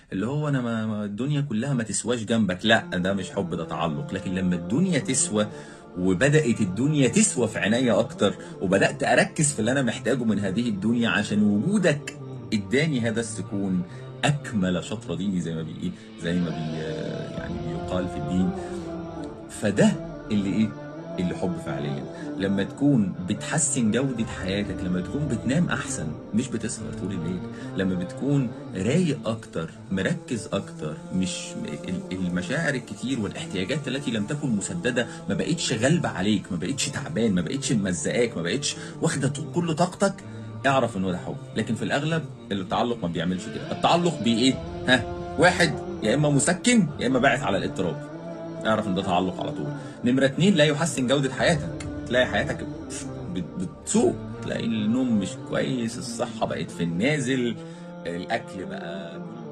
اللي هو انا ما ما الدنيا كلها ما تسواش جنبك لا ده مش حب ده تعلق لكن لما الدنيا تسوى وبدات الدنيا تسوى في عينيا اكتر وبدات اركز في اللي انا محتاجه من هذه الدنيا عشان وجودك اداني هذا السكون اكمل شطر ديني زي ما بي زي ما بي يعني بيقال في الدين فده اللي ايه اللي حب فعليا لما تكون بتحسن جودة حياتك لما تكون بتنام أحسن مش بتسهر طول الليل لما بتكون رايق أكتر مركز أكتر مش ال- المشاعر الكتير والاحتياجات التي لم تكن مسددة ما بقتش غالبة عليك ما بقتش تعبان ما بقتش ممزقاك ما بقتش واخدة كل طاقتك اعرف انه ده حب لكن في الاغلب التعلق ما بيعملش كده التعلق بايه ها واحد يا اما مسكن يا اما باعث على الاضطراب اعرف ان ده تعلق على طول نمرة اتنين لا يحسن جودة حياتك تلاقي حياتك بت- بتسوء تلاقي النوم مش كويس الصحة بقت في النازل الاكل بقى